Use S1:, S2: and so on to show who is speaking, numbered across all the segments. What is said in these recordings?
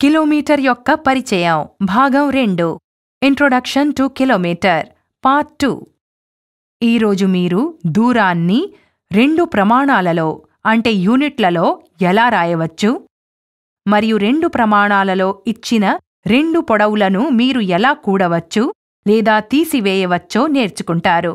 S1: kilometre యొక్క పరిచయం భాగం రెండు introduction to kilometre part two ఈరోజు మీరు దూరాన్ని రెండు ప్రమాణాలలో అంటే యూనిట్లలో ఎలా రాయవచ్చు మరియు రెండు ప్రమాణాలలో ఇచ్చిన రెండు పొడవులను మీరు ఎలా కూడవచ్చు లేదా తీసివేయవచ్చో నేర్చుకుంటారు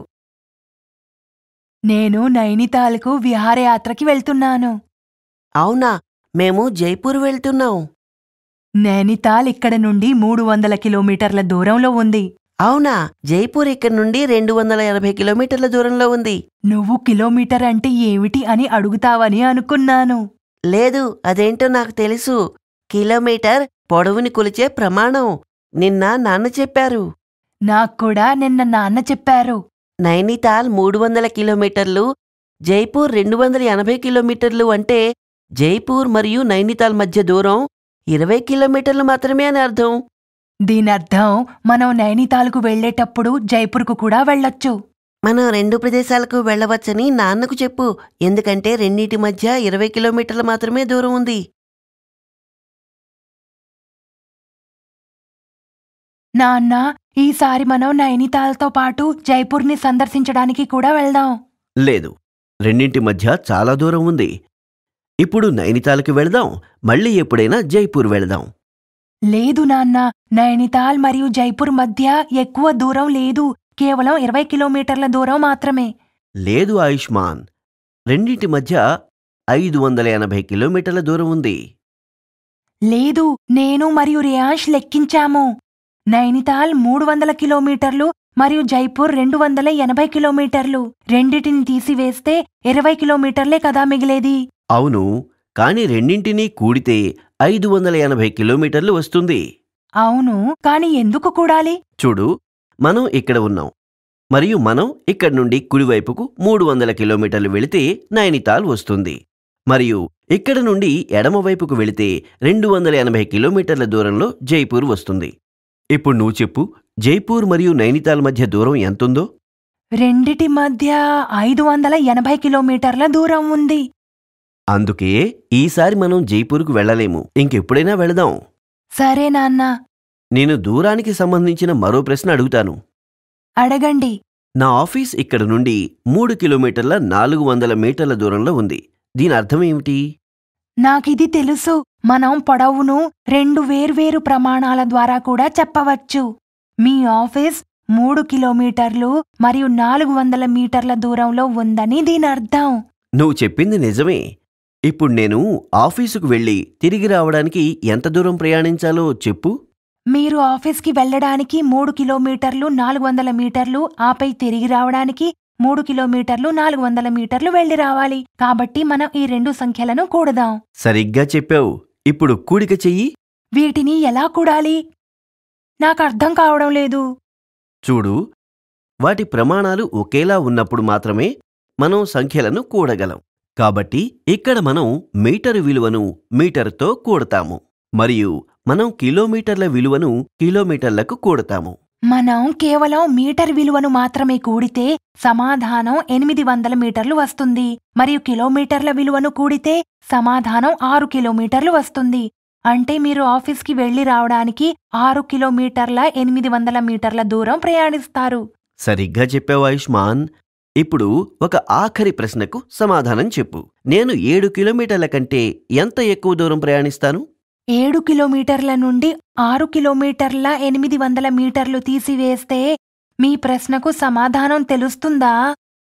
S1: నేను నైనితాల్కు విహారయాత్రకి వెళ్తున్నాను
S2: అవునా మేము జైపూర్ వెళ్తున్నాం
S1: నైనితాల్ ఇక్కడ నుండి మూడు వందల కిలోమీటర్ల దూరంలో ఉంది
S2: అవునా జైపూర్ ఇక్కడ నుండి రెండు వందల ఎనభై కిలోమీటర్ల దూరంలో ఉంది
S1: నువ్వు కిలోమీటర్ అంటే ఏమిటి అని అడుగుతావని అనుకున్నాను
S2: లేదు అదేంటో నాకు తెలుసు కిలోమీటర్ పొడవుని కొలిచే ప్రమాణం నిన్న నాన్న చెప్పారు
S1: నాకు కూడా నిన్న నాన్న చెప్పారు
S2: నైనితాల్ మూడు వందల కిలోమీటర్లు జైపూర్ రెండు వందల ఎనభై కిలోమీటర్లు అంటే జైపూర్ మరియు నైనితాల్ మధ్య దూరం ఇరవై కిలోమీటర్లు మాత్రమే అని అర్థం
S1: దీనర్థం మనం నైనితాల్కు వెళ్లేటప్పుడు జైపూర్కు కూడా వెళ్ళొచ్చు
S2: మనం రెండు ప్రదేశాలకు వెళ్ళవచ్చని నాన్నకు చెప్పు ఎందుకంటే రెండింటి మధ్య ఇరవై కిలోమీటర్లు మాత్రమే దూరం ఉంది
S1: నాన్న ఈసారి మనం నైనితాల్తో పాటు జైపూర్ని సందర్శించడానికి కూడా వెళ్దాం
S3: లేదు రెండింటి మధ్య చాలా దూరం ఉంది ఇప్పుడు నైనితాల్కి వెళదాం మళ్ళీ ఎప్పుడైనా జైపూర్ వెళదాం
S1: లేదు నాన్న నైనితాల్ మరియు జైపూర్ మధ్య ఎక్కువ దూరం లేదు కేవలం ఇరవై కిలోమీటర్ల దూరం మాత్రమే
S3: లేదు ఆయుష్మాన్ రెండింటి మధ్య ఐదు వందల ఎనభై కిలోమీటర్ల దూరం ఉంది
S1: లేదు నేను మరియు రియాష్ లెక్కించాము నైనితాల్ మూడు వందల కిలోమీటర్లు మరియు జైపూర్ రెండు వందల ఎనభై కిలోమీటర్లు రెండిటిని తీసివేస్తే ఇరవై కిలోమీటర్లే కదా మిగిలేది
S3: అవును కాని రెండింటినీ కూడితే ఐదు వందల ఎనభై కిలోమీటర్లు వస్తుంది
S1: అవును కాని ఎందుకు కూడాలి
S3: చూడు మనం ఇక్కడ ఉన్నాం మరియు మనం ఇక్కడి నుండి కుడివైపుకు మూడు వందల కిలోమీటర్లు వెళితే నైనితాల్ వస్తుంది మరియు ఇక్కడ నుండి ఎడమవైపుకు వెళితే రెండు వందల ఎనభై కిలోమీటర్ల దూరంలో జైపూర్ వస్తుంది ఇప్పుడు నువ్వు చెప్పు జైపూర్ మరియు నైనితాల్ మధ్య దూరం ఎంతుందో
S1: రెండిటి మధ్య ఐదు వందల ఎనభై కిలోమీటర్ల దూరం ఉంది
S3: అందుకే ఈసారి మనం జైపూర్కు వెళ్ళలేము ఇంకెప్పుడైనా వెళదాం
S1: సరే నాన్న
S3: నేను దూరానికి సంబంధించిన మరో ప్రశ్న అడుగుతాను
S1: అడగండి
S3: నా ఆఫీస్ ఇక్కడ నుండి మూడు కిలోమీటర్ల నాలుగు వందల మీటర్ల దూరంలో ఉంది దీని అర్థం ఏమిటి
S1: నాకిది తెలుసు మనం పొడవును రెండు వేర్వేరు ప్రమాణాల ద్వారా కూడా చెప్పవచ్చు మీ ఆఫీస్ మూడు కిలోమీటర్లు మరియు నాలుగు వందల మీటర్ల దూరంలో ఉందని దీని అర్థం
S3: నువ్వు చెప్పింది నిజమే ఇప్పుడు నేను ఆఫీసుకు వెళ్ళి తిరిగి రావడానికి ఎంత దూరం ప్రయాణించాలో చెప్పు
S1: మీరు ఆఫీస్కి వెళ్ళడానికి మూడు కిలోమీటర్లు నాలుగు వందల మీటర్లు ఆపై తిరిగి రావడానికి మూడు కిలోమీటర్లు నాలుగు వందల మీటర్లు వెళ్లి రావాలి కాబట్టి మనం ఈ రెండు సంఖ్యలను కూడదాం
S3: సరిగ్గా చెప్పావు ఇప్పుడు కూడిక చెయ్యి
S1: వీటిని ఎలా కూడాలి నాకు అర్థం కావడం లేదు
S3: చూడు వాటి ప్రమాణాలు ఒకేలా ఉన్నప్పుడు మాత్రమే మనం సంఖ్యలను కూడగలం కాబట్టి ఇక్కడ మనం మీటరు విలువను మీటరుతో కూడతాము మరియు మనం కిలోమీటర్ల విలువను కిలోమీటర్లకు కూడతాము
S1: మనం కేవలం మీటర్ విలువను మాత్రమే కూడితే సమాధానం ఎనిమిది వందల మీటర్లు వస్తుంది మరియు కిలోమీటర్ల విలువను కూడితే సమాధానం ఆరు కిలోమీటర్లు వస్తుంది అంటే మీరు ఆఫీస్కి వెళ్లి రావడానికి ఆరు కిలోమీటర్ల ఎనిమిది వందల మీటర్ల దూరం ప్రయాణిస్తారు
S3: సరిగ్గా చెప్పావు ఆయుష్మాన్ ఇప్పుడు ఒక ఆఖరి ప్రశ్నకు సమాధానం చెప్పు నేను ఏడు కిలోమీటర్ల కంటే ఎంత ఎక్కువ దూరం ప్రయాణిస్తాను
S1: ఏడు కిలోమీటర్ల నుండి ఆరు కిలోమీటర్ల ఎనిమిది వందల మీటర్లు తీసివేస్తే మీ ప్రశ్నకు సమాధానం తెలుస్తుందా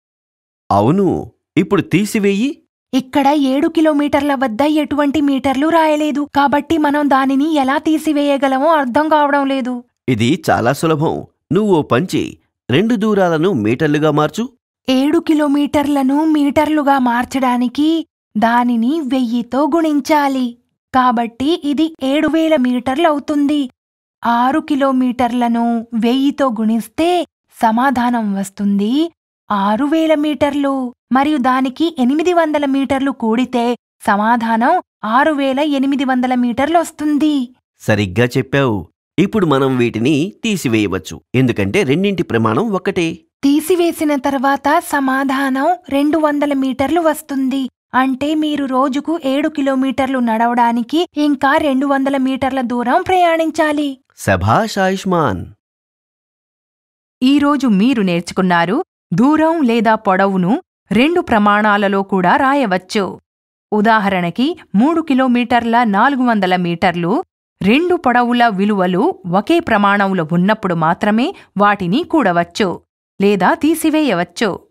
S3: అవును ఇప్పుడు తీసివేయి
S1: ఇక్కడ ఏడు కిలోమీటర్ల వద్ద ఎటువంటి మీటర్లు రాయలేదు కాబట్టి మనం దానిని ఎలా తీసివేయగలమో అర్థం కావడం లేదు
S3: ఇది చాలా సులభం నువ్వు ఓ పంచి రెండు దూరాలను మీటర్లుగా మార్చు
S1: ఏడు కిలోమీటర్లను మీటర్లుగా మార్చడానికి దానిని వెయ్యితో గుణించాలి కాబట్టి ఇది ఏడు వేల మీటర్లు అవుతుంది ఆరు కిలోమీటర్లను వెయ్యితో గుణిస్తే సమాధానం వస్తుంది ఆరు వేల మీటర్లు మరియు దానికి ఎనిమిది వందల మీటర్లు కూడితే సమాధానం ఆరు వేల ఎనిమిది వందల మీటర్లు వస్తుంది
S3: సరిగ్గా చెప్పావు ఇప్పుడు మనం వీటిని తీసివేయవచ్చు ఎందుకంటే రెండింటి ప్రమాణం ఒకటే
S1: తీసివేసిన తర్వాత సమాధానం రెండు వందల మీటర్లు వస్తుంది అంటే మీరు రోజుకు ఏడు కిలోమీటర్లు నడవడానికి ఇంకా రెండు వందల మీటర్ల దూరం ప్రయాణించాలి
S3: శభాష్ ఆయుష్మాన్
S1: ఈరోజు మీరు నేర్చుకున్నారు దూరం లేదా పొడవును రెండు ప్రమాణాలలో కూడా రాయవచ్చు ఉదాహరణకి మూడు కిలోమీటర్ల నాలుగు వందల మీటర్లు రెండు పొడవుల విలువలు ఒకే ప్రమాణంలో ఉన్నప్పుడు మాత్రమే వాటిని కూడవచ్చు లేదా తీసివేయవచ్చు